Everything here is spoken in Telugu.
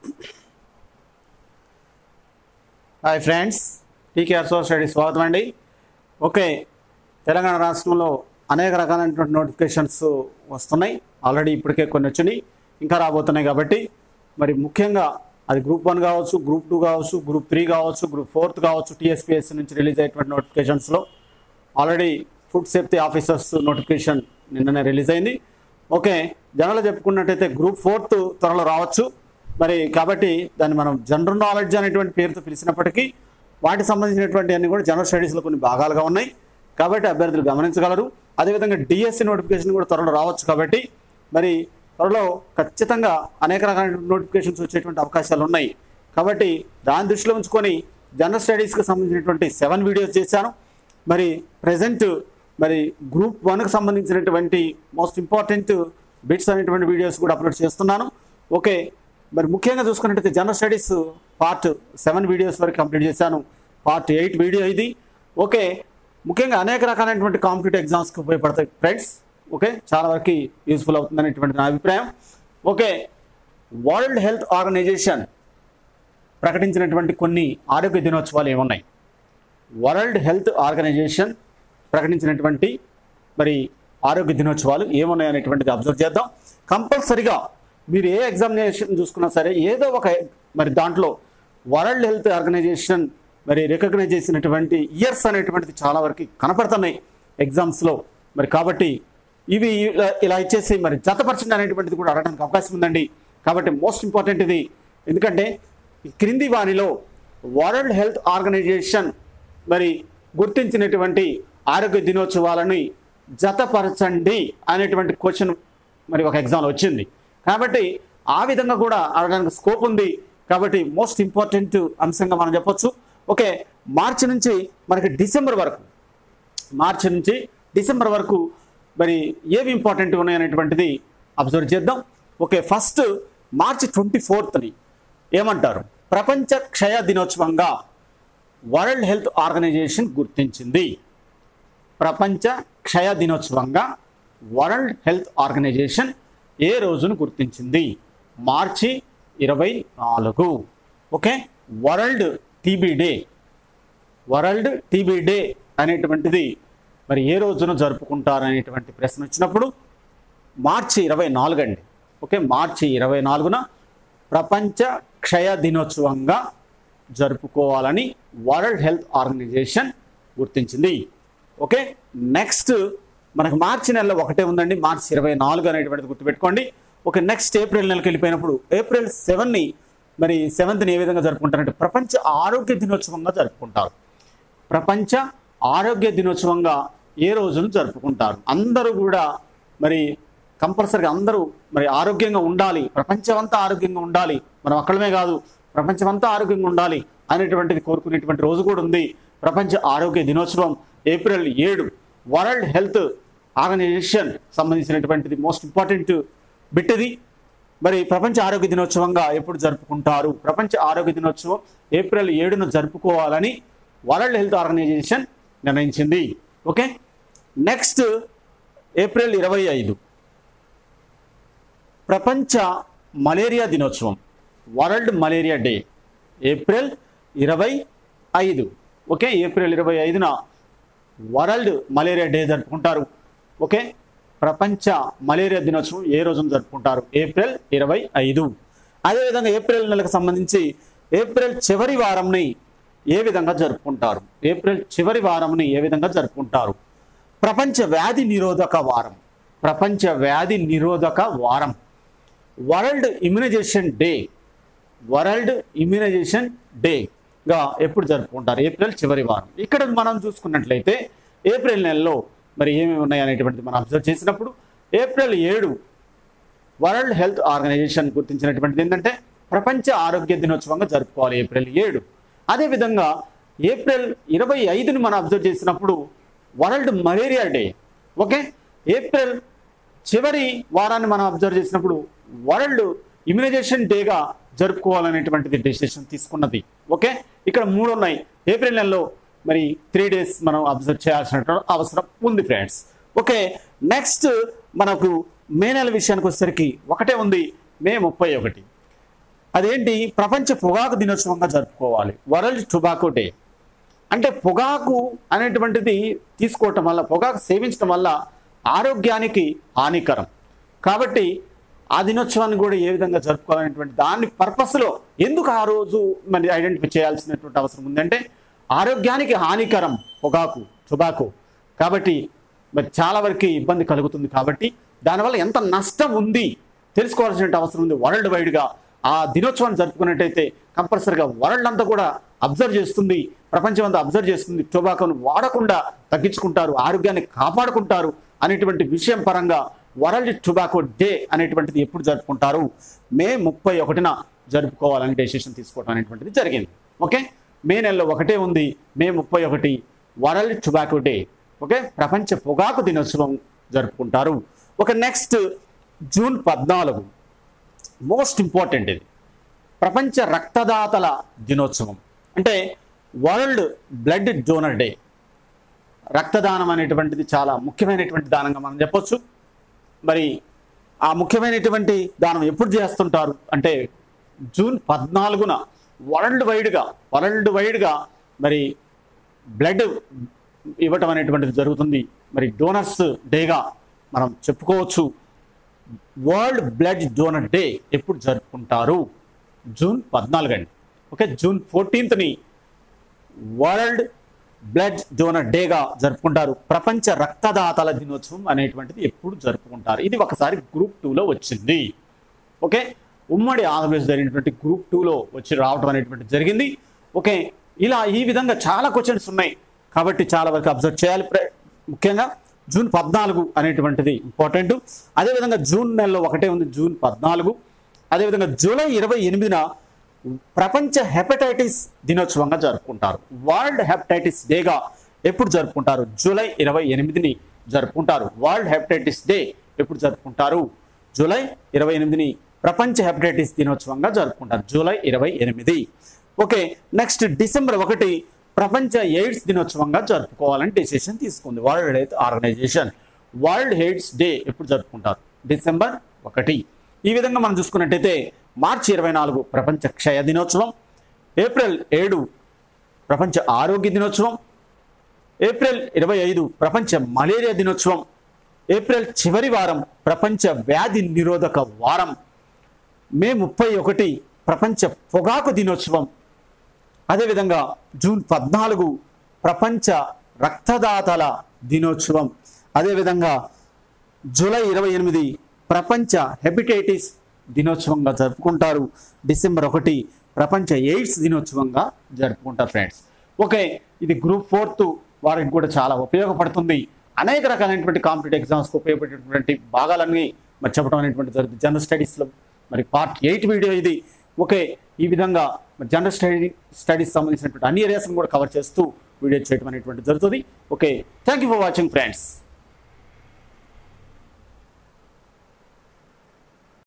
hi friends TKR social studies స్వాగతం అండి ఓకే తెలంగాణ రాష్ట్రంలో అనేక రకాలైనటువంటి నోటిఫికేషన్స్ వస్తున్నాయి ఆల్రెడీ ఇప్పటికే కొన్ని వచ్చినాయి ఇంకా రాబోతున్నాయి కాబట్టి మరి ముఖ్యంగా అది గ్రూప్ వన్ కావచ్చు గ్రూప్ టూ కావచ్చు గ్రూప్ త్రీ కావచ్చు గ్రూప్ ఫోర్త్ కావచ్చు టీఎస్పీఎస్సీ నుంచి రిలీజ్ అయ్యేటువంటి నోటిఫికేషన్స్లో already food safety officers notification నిన్ననే రిలీజ్ అయింది ఓకే జనరల్ చెప్పుకున్నట్టయితే గ్రూప్ ఫోర్త్ త్వరలో రావచ్చు మరి కాబట్టి దాన్ని మనం జనరల్ నాలెడ్జ్ అనేటువంటి పేరుతో పిలిచినప్పటికీ వాటికి సంబంధించినటువంటి అన్ని కూడా జనరల్ స్టడీస్లో కొన్ని భాగాలుగా ఉన్నాయి కాబట్టి అభ్యర్థులు గమనించగలరు అదేవిధంగా డిఎస్సి నోటిఫికేషన్ కూడా త్వరలో రావచ్చు కాబట్టి మరి త్వరలో ఖచ్చితంగా అనేక రకాల నోటిఫికేషన్స్ వచ్చేటువంటి అవకాశాలు ఉన్నాయి కాబట్టి దాని దృష్టిలో ఉంచుకొని జనరల్ స్టడీస్కి సంబంధించినటువంటి సెవెన్ వీడియోస్ చేశాను మరి ప్రజెంట్ మరి గ్రూప్ వన్కి సంబంధించినటువంటి మోస్ట్ ఇంపార్టెంట్ బిట్స్ అనేటువంటి వీడియోస్ కూడా అప్లోడ్ చేస్తున్నాను ఓకే మరి ముఖ్యంగా చూసుకున్నట్టయితే general studies part seven videos వరకు కంప్లీట్ చేశాను పార్ట్ ఎయిట్ వీడియో ఇది ఓకే ముఖ్యంగా అనేక రకాలైనటువంటి కాంపిటేటివ్ ఎగ్జామ్స్కి ఉపయోగపడతాయి ఫ్రెండ్స్ ఓకే చాలా వరకు యూస్ఫుల్ అవుతుంది అనేటువంటి నా అభిప్రాయం ఓకే వరల్డ్ హెల్త్ ఆర్గనైజేషన్ ప్రకటించినటువంటి కొన్ని ఆరోగ్య దినోత్సవాలు ఏమున్నాయి వరల్డ్ హెల్త్ ఆర్గనైజేషన్ ప్రకటించినటువంటి మరి ఆరోగ్య దినోత్సవాలు ఏమున్నాయి అనేటువంటిది అబ్జర్వ్ చేద్దాం కంపల్సరిగా మీరు ఏ ఎగ్జామినేషన్ చూసుకున్నా సరే ఏదో ఒక మరి దాంట్లో వరల్డ్ హెల్త్ ఆర్గనైజేషన్ మరి రికగ్నైజ్ చేసినటువంటి ఇయర్స్ అనేటువంటిది చాలా వరకు కనపడుతున్నాయి ఎగ్జామ్స్లో మరి కాబట్టి ఇవి ఇలా- ఇలా ఇచ్చేసి మరి జతపరచండి అనేటువంటిది కూడా అడగడానికి అవకాశం ఉందండి కాబట్టి మోస్ట్ ఇంపార్టెంట్ ఇది ఎందుకంటే ఈ క్రింది వానిలో వరల్డ్ హెల్త్ ఆర్గనైజేషన్ మరి గుర్తించినటువంటి ఆరోగ్య దినోత్సవాలని జతపరచండి అనేటువంటి క్వశ్చన్ మరి ఒక ఎగ్జామ్లో వచ్చింది కాబట్టి ఆ విధంగా కూడా అడగడానికి స్కోప్ ఉంది కాబట్టి మోస్ట్ ఇంపార్టెంట్ అంశంగా మనం చెప్పొచ్చు ఓకే మార్చి నుంచి మనకి డిసెంబర్ వరకు మార్చి నుంచి డిసెంబర్ వరకు మరి ఏవి ఇంపార్టెంట్ ఉన్నాయి అనేటువంటిది అబ్జర్వ్ చేద్దాం ఓకే ఫస్ట్ మార్చి ట్వంటీ ఫోర్త్ని ఏమంటారు ప్రపంచ క్షయ దినోత్సవంగా వరల్డ్ హెల్త్ ఆర్గనైజేషన్ గుర్తించింది ప్రపంచ క్షయ దినోత్సవంగా వరల్డ్ హెల్త్ ఆర్గనైజేషన్ ఏ రోజును గుర్తించింది మార్చి ఇరవై నాలుగు okay World TB Day World TB Day అనేటువంటిది మరి ఏ రోజున జరుపుకుంటారు అనేటువంటి ప్రశ్న వచ్చినప్పుడు మార్చి ఇరవై నాలుగు అండి ఓకే మార్చి ఇరవై నాలుగున ప్రపంచ క్షయ దినోత్సవంగా జరుపుకోవాలని వరల్డ్ హెల్త్ ఆర్గనైజేషన్ గుర్తించింది ఓకే నెక్స్ట్ మనకు మార్చి నెలలో ఒకటే ఉందండి మార్చి ఇరవై నాలుగు అనేటువంటిది గుర్తుపెట్టుకోండి ఓకే నెక్స్ట్ ఏప్రిల్ నెలకి వెళ్ళిపోయినప్పుడు ఏప్రిల్ సెవెన్ని మరి సెవెంత్ని ఏ విధంగా జరుపుకుంటారంటే ప్రపంచ ఆరోగ్య దినోత్సవంగా జరుపుకుంటారు ప్రపంచ ఆరోగ్య దినోత్సవంగా ఏ రోజును జరుపుకుంటారు అందరూ కూడా మరి కంపల్సరీగా అందరూ మరి ఆరోగ్యంగా ఉండాలి ప్రపంచమంతా ఆరోగ్యంగా ఉండాలి మనం అక్కడమే కాదు ప్రపంచమంతా ఆరోగ్యంగా ఉండాలి అనేటువంటిది కోరుకునేటువంటి రోజు కూడా ఉంది ప్రపంచ ఆరోగ్య దినోత్సవం ఏప్రిల్ ఏడు వరల్డ్ హెల్త్ ఆర్గనైజేషన్ సంబంధించినటువంటిది మోస్ట్ ఇంపార్టెంట్ బిట్ ఇది మరి ప్రపంచ ఆరోగ్య దినోత్సవంగా ఎప్పుడు జరుపుకుంటారు ప్రపంచ ఆరోగ్య దినోత్సవం ఏప్రిల్ ఏడున జరుపుకోవాలని వరల్డ్ హెల్త్ ఆర్గనైజేషన్ నిర్ణయించింది ఓకే నెక్స్ట్ ఏప్రిల్ ఇరవై ఐదు ప్రపంచ మలేరియా దినోత్సవం వరల్డ్ మలేరియా డే ఏప్రిల్ ఇరవై ఐదు ఓకే ఏప్రిల్ ఇరవై ఐదున వరల్డ్ మలేరియా డే జరుపుకుంటారు ఓకే ప్రపంచ మలేరియా దినోత్సవం ఏ రోజున జరుపుకుంటారు ఏప్రిల్ ఇరవై ఐదు అదేవిధంగా ఏప్రిల్ నెలకు సంబంధించి ఏప్రిల్ చివరి వారంని ఏ విధంగా జరుపుకుంటారు ఏప్రిల్ చివరి వారంని ఏ విధంగా జరుపుకుంటారు ప్రపంచ వ్యాధి నిరోధక వారం ప్రపంచ వ్యాధి నిరోధక వారం World Immunization Day World Immunization డేగా ఎప్పుడు జరుపుకుంటారు ఏప్రిల్ చివరి వారం ఇక్కడ మనం చూసుకున్నట్లయితే ఏప్రిల్ నెలలో మరి ఏమేమి ఉన్నాయి అనేటువంటిది మనం అబ్జర్వ్ చేసినప్పుడు ఏప్రిల్ ఏడు వరల్డ్ హెల్త్ ఆర్గనైజేషన్ గుర్తించినటువంటిది ఏంటంటే ప్రపంచ ఆరోగ్య దినోత్సవంగా జరుపుకోవాలి ఏప్రిల్ ఏడు అదేవిధంగా ఏప్రిల్ ఇరవై ఐదుని మనం అబ్జర్వ్ చేసినప్పుడు వరల్డ్ మలేరియా డే ఓకే ఏప్రిల్ చివరి వారాన్ని మనం అబ్జర్వ్ చేసినప్పుడు వరల్డ్ ఇమ్యునైజేషన్ డేగా జరుపుకోవాలనేటువంటిది డెసిషన్ తీసుకున్నది ఓకే ఇక్కడ మూడు ఉన్నాయి ఏప్రిల్ నెలలో మరి త్రీ డేస్ మనం అబ్జర్వ్ చేయాల్సిన అవసరం ఉంది ఫ్రెండ్స్ ఓకే నెక్స్ట్ మనకు మే నెల విషయానికి వచ్చేసరికి ఒకటే ఉంది మే ముప్పై ఒకటి అదేంటి ప్రపంచ పొగాకు దినోత్సవంగా జరుపుకోవాలి వరల్డ్ టొబాకో డే అంటే పొగాకు అనేటువంటిది తీసుకోవటం వల్ల పొగాకు సేవించడం వల్ల ఆరోగ్యానికి హానికరం కాబట్టి ఆ దినోత్సవాన్ని కూడా ఏ విధంగా జరుపుకోవాలనేటువంటి దాని పర్పస్లో ఎందుకు ఆ రోజు మరి ఐడెంటిఫై చేయాల్సినటువంటి అవసరం ఉందంటే ఆరోగ్యానికి హానికరం పొగాకు టొబాకో కాబట్టి మరి చాలా వరకు ఇబ్బంది కలుగుతుంది కాబట్టి దానివల్ల ఎంత నష్టం ఉంది తెలుసుకోవాల్సిన అవసరం ఉంది వరల్డ్ వైడ్గా ఆ దినోత్సవాన్ని జరుపుకున్నట్టయితే కంపల్సరిగా వరల్డ్ అంతా కూడా అబ్జర్వ్ చేస్తుంది ప్రపంచం అంతా అబ్జర్వ్ చేస్తుంది టొబాకోను వాడకుండా తగ్గించుకుంటారు ఆరోగ్యాన్ని కాపాడుకుంటారు అనేటువంటి విషయం పరంగా వరల్డ్ టొబాకో డే అనేటువంటిది ఎప్పుడు జరుపుకుంటారు మే ముప్పై ఒకటిన జరుపుకోవాలని డెసిషన్ తీసుకోవడం అనేటువంటిది జరిగింది ఓకే మే నెలలో ఒకటే ఉంది మే ముప్పై ఒకటి వరల్డ్ టొబాకో డే ఓకే ప్రపంచ పొగాకు దినోత్సవం జరుపుకుంటారు ఒక నెక్స్ట్ జూన్ పద్నాలుగు మోస్ట్ ఇంపార్టెంట్ ఇది ప్రపంచ రక్తదాతల దినోత్సవం అంటే వరల్డ్ బ్లడ్ డోనర్ డే రక్తదానం అనేటువంటిది చాలా ముఖ్యమైనటువంటి దానంగా మనం చెప్పొచ్చు మరి ఆ ముఖ్యమైనటువంటి దానం ఎప్పుడు చేస్తుంటారు అంటే జూన్ పద్నాలుగున వరల్డ్ వైడ్గా వరల్డ్ వైడ్గా మరి బ్లడ్ ఇవ్వటం అనేటువంటిది జరుగుతుంది మరి డోనర్స్ డేగా మనం చెప్పుకోవచ్చు వరల్డ్ బ్లడ్ డోనర్ డే ఎప్పుడు జరుపుకుంటారు జూన్ పద్నాలుగు అండి ఓకే జూన్ ఫోర్టీన్త్ని వరల్డ్ బ్లడ్ డోనర్ డేగా జరుపుకుంటారు ప్రపంచ రక్తదాతల దినోత్సవం అనేటువంటిది ఎప్పుడు జరుపుకుంటారు ఇది ఒకసారి గ్రూప్ టూలో వచ్చింది ఓకే ఉమ్మడి ఆంధ్రప్రదేశ్ జరిగినటువంటి గ్రూప్ టూలో వచ్చి రావడం అనేటువంటిది జరిగింది ఓకే ఇలా ఈ విధంగా చాలా క్వశ్చన్స్ ఉన్నాయి కాబట్టి చాలా వరకు అబ్జర్వ్ చేయాలి ప్ర- ముఖ్యంగా జూన్ పద్నాలుగు అనేటువంటిది ఇంపార్టెంట్ అదేవిధంగా జూన్ నెలలో ఒకటే ఉంది జూన్ పద్నాలుగు అదేవిధంగా జూలై ఇరవై ఎనిమిదిన ప్రపంచ హెపటైటిస్ దినోత్సవంగా జరుపుకుంటారు వరల్డ్ హెపటైటిస్ డేగా ఎప్పుడు జరుపుకుంటారు జూలై ఇరవై ఎనిమిదిని జరుపుకుంటారు వరల్డ్ హెపటైటిస్ డే ఎప్పుడు జరుపుకుంటారు జూలై ఇరవై ఎనిమిదిని ప్రపంచ హెపటైటిస్ దినోత్సవంగా జరుపుకుంటారు జూలై ఇరవై ఎనిమిది ఓకే నెక్స్ట్ డిసెంబర్ ఒకటి ప్రపంచ ఎయిడ్స్ దినోత్సవంగా జరుపుకోవాలని డెసిషన్ తీసుకుంది World Health Organization World AIDS Day ఎప్పుడు జరుపుకుంటారు డిసెంబర్ ఒకటి ఈ విధంగా మనం చూసుకున్నట్టయితే మార్చి ఇరవై నాలుగు ప్రపంచ క్షయ దినోత్సవం ఏప్రిల్ ఏడు ప్రపంచ ఆరోగ్య దినోత్సవం ఏప్రిల్ ఇరవై ఐదు ప్రపంచ మలేరియా దినోత్సవం ఏప్రిల్ చివరి వారం ప్రపంచ వ్యాధి నిరోధక వారం మే ముప్పై ఒకటి ప్రపంచ పొగాకు దినోత్సవం అదేవిధంగా జూన్ పద్నాలుగు ప్రపంచ రక్తదాతల దినోత్సవం అదేవిధంగా జూలై ఇరవై ఎనిమిది ప్రపంచ హెపటైటిస్ దినోత్సవంగా జరుపుకుంటారు డిసెంబర్ ఒకటి ప్రపంచ ఎయిడ్స్ దినోత్సవంగా జరుపుకుంటారు ఫ్రెండ్స్ ఓకే ఇది గ్రూప్ ఫోర్త్ వారికి కూడా చాలా ఉపయోగపడుతుంది అనేక రకాలైనటువంటి కాంపిటేటివ్ ఎగ్జామ్స్కి ఉపయోగపడేటువంటి భాగాలన్నీ మరి చెప్పడం అనేటువంటి జరుగుతుంది జనరల్ స్టడీస్లో మరి పార్ట్ ఎయిట్ వీడియో ఇది ఓకే ఈ విధంగా మరి జనరల్ స్టడీ స్టడీస్ సంబంధించినటువంటి అన్ని ఏరియాస్ని కూడా కవర్ చేస్తూ వీడియో చేయడం అనేటువంటి జరుగుతుంది okay thank you for watching friends